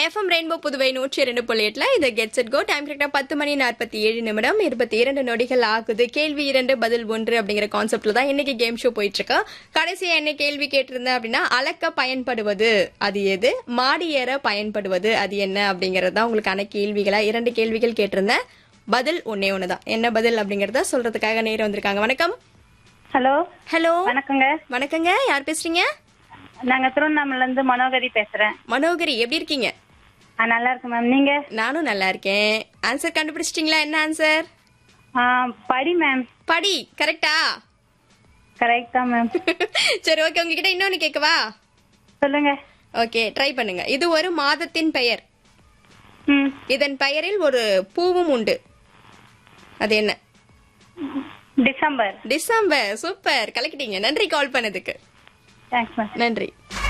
FM rainbow Puduvai நூற்றி இரண்டு புள்ளி எட்டுல இது கெட்ஸ் இட் கோ டைம் கரெக்டா பத்து மணி நாற்பத்தி ஏழு நிமிடம் இருபத்தி இரண்டு நொடிகள் ஆகுது கேள்வி இரண்டு பதில் ஒன்று அப்படிங்கிற கான்செப்ட்ல தான் இன்னைக்கு கேம் ஷோ போயிட்டு இருக்கு கடைசியா என்ன கேள்வி கேட்டிருந்தேன் அப்படின்னா அளக்க பயன்படுவது அது எது மாடி ஏற பயன்படுவது அது என்ன அப்படிங்கறது தான் உங்களுக்கான கேள்விகளா இரண்டு கேள்விகள் கேட்டிருந்தேன் பதில் ஒன்னே ஒண்ணுதான் என்ன பதில் அப்படிங்கறத சொல்றதுக்காக நேரம் வந்திருக்காங்க வணக்கம் ஹலோ ஹலோ வணக்கங்க வணக்கங்க யார் பேசுறீங்க நாங்க திருவண்ணாமலைல இருந்து மனோகரி பேசுறேன் மனோகரி எப்படி இருக்கீங்க ஆ, நல்லா இருக்கு மேம் நீங்க நானும் நல்லா இருக்கேன் ஆன்சர் கண்டுபிடிச்சிட்டீங்களா என்ன ஆன்சர் ஆ, படி மேம் படி கரெக்டா கரெக்ட் தான் மேம் சரி ஓகே உங்ககிட்ட இன்னொன்னு கேட்கவா சொல்லுங்க ஓகே ட்ரை பண்ணுங்க இது ஒரு மாதத்தின் பெயர் ம் இதன் பெயரில் ஒரு பூவும் உண்டு அது என்ன டிசம்பர் டிசம்பர் சூப்பர் கலக்கிட்டீங்க நன்றி கால் பண்ணதுக்கு தேங்க்ஸ் மேம் நன்றி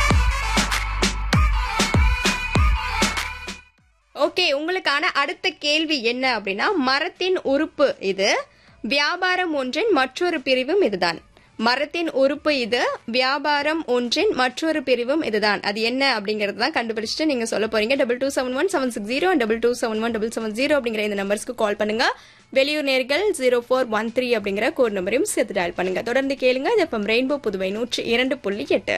ஓகே உங்களுக்கான அடுத்த கேள்வி என்ன அப்படின்னா மரத்தின் உறுப்பு இது வியாபாரம் ஒன்றின் மற்றொரு பிரிவும் இதுதான் மரத்தின் உறுப்பு இது வியாபாரம் ஒன்றின் மற்றொரு பிரிவும் இதுதான் அது என்ன அப்படிங்கறது தான் கண்டுபிடிச்சிட்டு நீங்க சொல்ல போறீங்க double two seven one seven six zero double two seven one double seven zero அப்படிங்கிற இந்த நம்பர்ஸ்க்கு கால் பண்ணுங்க வெளியூர் நேர்கள் ஜீரோ ஃபோர் ஒன் த்ரீ அப்படிங்கிற கோட் நம்பரையும் சேர்த்து டயல் பண்ணுங்க தொடர்ந்து கேளுங்க இது இப்போ ரெயின்போ புதுவை நூற்றி இரண்டு புள்ளி எட்டு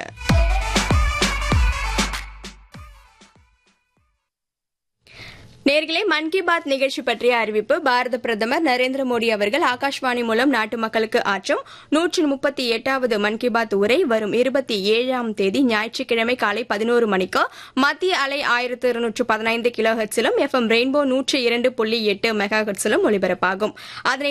நேர்களே மன் கி பாத் நிகழ்ச்சி பற்றிய அறிவிப்பு பாரத பிரதமர் நரேந்திர மோடி அவர்கள் ஆகாஷ்வாணி மூலம் நாட்டு மக்களுக்கு ஆற்றும் நூற்றி முப்பத்தி எட்டாவது மன் கி பாத் உரை வரும் இருபத்தி ஏழாம் தேதி ஞாயிற்றுக்கிழமை காலை பதினோரு மணிக்கு மத்திய அலை ஆயிரத்து இருநூற்று பதினைந்து கிலோ ஹெட்ஸிலும் எஃப்எம் ரெயின்போ நூற்றி இரண்டு புள்ளி எட்டு மெகா ஹெட்ஸிலும் ஒலிபரப்பாகும் அதனை